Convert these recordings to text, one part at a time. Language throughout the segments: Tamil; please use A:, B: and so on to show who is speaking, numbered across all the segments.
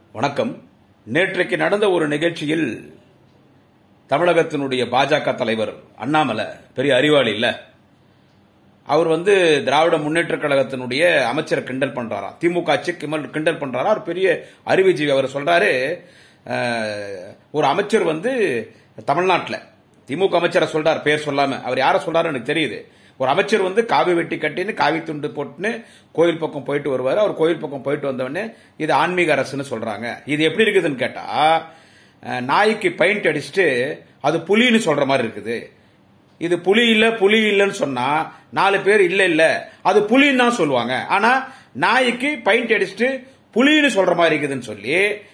A: வணக்கம் நேற்றைக்கு நடந்த ஒரு நிகழ்ச்சியில் தமிழகத்தினுடைய பாஜக தலைவர் அண்ணாமலை பெரிய அறிவாளி இல்ல அவர் வந்து திராவிட முன்னேற்ற கழகத்தினுடைய அமைச்சரை கிண்டல் பண்றாராம் திமுக ஆட்சி கிமல் கிண்டல் பண்றாரா அவர் பெரிய அறிவுஜீவி அவர் சொல்றாரு அஹ், ஒரு அமைச்சர் வந்து தமிழ்நாட்டில் திமுக அமைச்சரை சொல்றார் பேர் சொல்லாம அவர் யாரை சொல்றாரு எனக்கு தெரியுது ஒரு அமைச்சர் வந்து காவி வெட்டி கட்டின்னு காவி துண்டு போட்டுன்னு கோயில் பக்கம் போயிட்டு வருவார் அவர் கோயில் பக்கம் போயிட்டு வந்தவொடனே இது ஆன்மீக அரசுன்னு சொல்றாங்க இது எப்படி இருக்குதுன்னு கேட்டா அஹ், நாய்க்கு பெயிண்ட் அடிச்சுட்டு அது புலின்னு சொல்ற மாதிரி இருக்குது இது புலி இல்ல புலி இல்லன்னு சொன்னா நாலு பேர் இல்ல இல்ல அது புலின்னு தான் சொல்லுவாங்க ஆனா நாய்க்கு பெயிண்ட் அடிச்சுட்டு புலின்னு சொல்ற மாதிரி இருக்குதுன்னு சொல்லி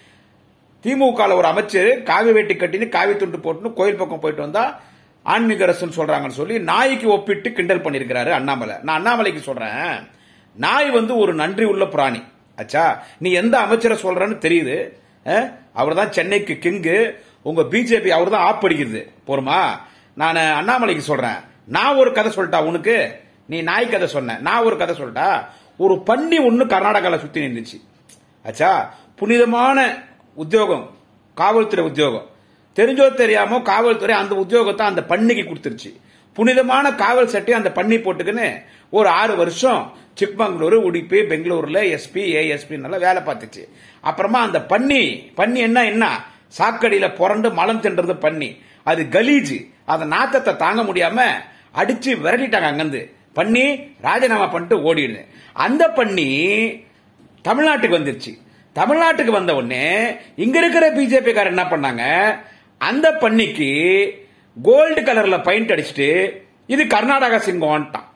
A: திமுக ல ஒரு அமைச்சர் காவி வேட்டி கட்டின்னு காவி துண்டு போட்டுன்னு கோயில் பக்கம் போயிட்டு வந்தா ஆன்மீக அரசுன்னு சொல்றாங்கன்னு சொல்லி நாய்க்கு ஒப்பிட்டு கிண்டல் பண்ணிருக்கிறாரு அண்ணாமலை நான் அண்ணாமலைக்கு சொல்றேன் நாய் வந்து ஒரு நன்றி உள்ள பிராணி அச்சா நீ எந்த அமைச்சரை சொல்றன்னு தெரியுது அவர் தான் சென்னைக்கு கிங்கு உங்க பிஜேபி அவர் தான் ஆப் அடிக்கிறது போருமா நான் அண்ணாமலைக்கு சொல்றேன் நான் ஒரு கதை சொல்லிட்டா உனக்கு நீ நாய் கதை சொன்ன நான் ஒரு கதை சொல்லிட்டா ஒரு பன்னி ஒன்னு கர்நாடகால சுத்தி நின்றுச்சு ஆச்சா புனிதமான உத்தியோகம் காவல்துறை உத்தியோகம் தெரிஞ்சோ தெரியாமோ காவல்துறை அந்த உத்தியோகத்தை அந்த பண்ணிக்கு கொடுத்துருச்சு புனிதமான காவல் சட்டை அந்த பண்ணி போட்டுக்கின்னு ஒரு ஆறு வருஷம் சிக்மங்களூர் உடுப்பி பெங்களூர்ல எஸ்பி ஏஎஸ்பி நல்லா வேலை பார்த்துச்சு அப்புறமா அந்த பன்னி பன்னி என்ன என்ன சாக்கடியில புரண்டு மலம் தின்றது பன்னி அது கலீஜ் அந்த நாத்தத்தை தாங்க முடியாம அடிச்சு விரட்டிட்டாங்க அங்கிருந்து பண்ணி ராஜினாமா பண்ணிட்டு ஓடிடுது அந்த பண்ணி தமிழ்நாட்டுக்கு வந்துருச்சு தமிழ்நாட்டுக்கு வந்த உடனே இங்க இருக்கிற பிஜேபி காரர் என்ன பண்ணாங்க அந்த பண்ணிக்கு கோல்டு கலர்ல பெயிண்ட் அடிச்சுட்டு இது கர்நாடகா சிங்கம்ட்டான்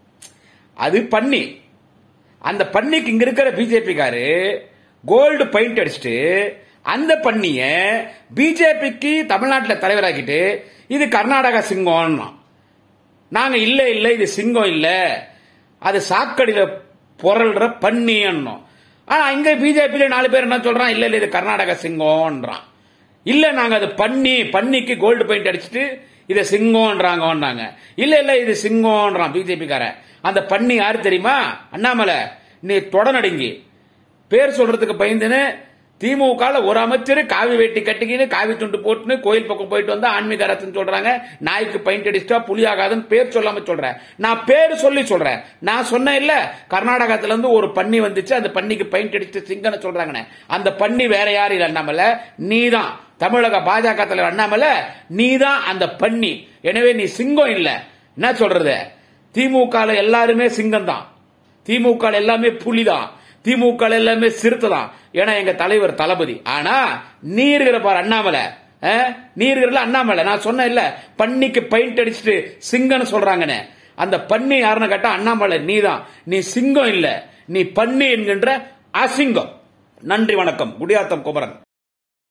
A: அது பன்னி அந்த பண்ணிக்கு இங்க இருக்கிற பிஜேபி காரு கோல்டு பெயிண்ட் அடிச்சுட்டு அந்த பண்ணிய பிஜேபிக்கு தமிழ்நாட்டில் தலைவராக்கிட்டு இது கர்நாடகா சிங்கம்னா நாங்க இல்ல இல்ல இது சிங்கம் இல்ல அது சாக்கடியில புரள்ற பண்ணி என்னும் ஆனா இங்க பிஜேபியில நாலு பேர் என்ன சொல்றான் இல்ல இல்ல இது கர்நாடகா சிங்கம்ன்றான் இல்ல நாங்க அது பண்ணி பண்ணிக்கு கோல்டு பெயிண்ட் அடிச்சுட்டு இத சிங்கம்ன்றாங்கன்னாங்க இல்ல இல்ல இது சிங்கம்ன்றான் பிஜேபி காரன் அந்த பண்ணி யாரு தெரியுமா அண்ணாமலை நீ தொடநடுங்கி பேர் சொல்றதுக்கு பயந்துன்னு திமுக ல ஒரு அமைச்சர் காவி வேட்டி கட்டிக்கின்னு காவி துண்டு போட்டுன்னு கோயில் பக்கம் போயிட்டு வந்தா ஆன்மீக அரசுன்னு சொல்றாங்க நாய்க்கு பெயிண்ட் அடிச்சிட்டா புலி ஆகாதுன்னு பேர் சொல்லாம சொல்றேன் நான் பேர் சொல்லி சொல்றேன் நான் சொன்னேன் இல்ல கர்நாடகத்துல இருந்து ஒரு பன்னி வந்துச்சு அந்த பன்னிக்கு பெயிண்ட் அடிச்சு சிங்கன்னு சொல்றாங்கன்னு அந்த பன்னி வேற யாரும் இல்ல அண்ணாமலை நீதான் தமிழக பாஜக தலைவர் அண்ணாமலை நீதான் அந்த பன்னி எனவே நீ சிங்கம் இல்ல என்ன சொல்றது திமுக ல எல்லாருமே சிங்கம் தான் திமுக ல எல்லாமே புலிதான் திமுக ல எல்லாமே சிறுத்தை தான் ஏன்னா எங்க தலைவர் தளபதி ஆனா நீ இருக்கிற பாரு அண்ணாமலை அஹ், நீ இருக்கிற அண்ணாமலை நான் சொன்னேன் இல்ல பன்னிக்கு பெயிண்ட் அடிச்சுட்டு சிங்கம்னு சொல்றாங்கன்னு அந்த பன்னி யாருன்னு கேட்டா அண்ணாமலை நீதான் நீ சிங்கம் இல்ல நீ பன்னி என்கின்ற அசிங்கம் நன்றி வணக்கம் குடியாத்தம் குமரன்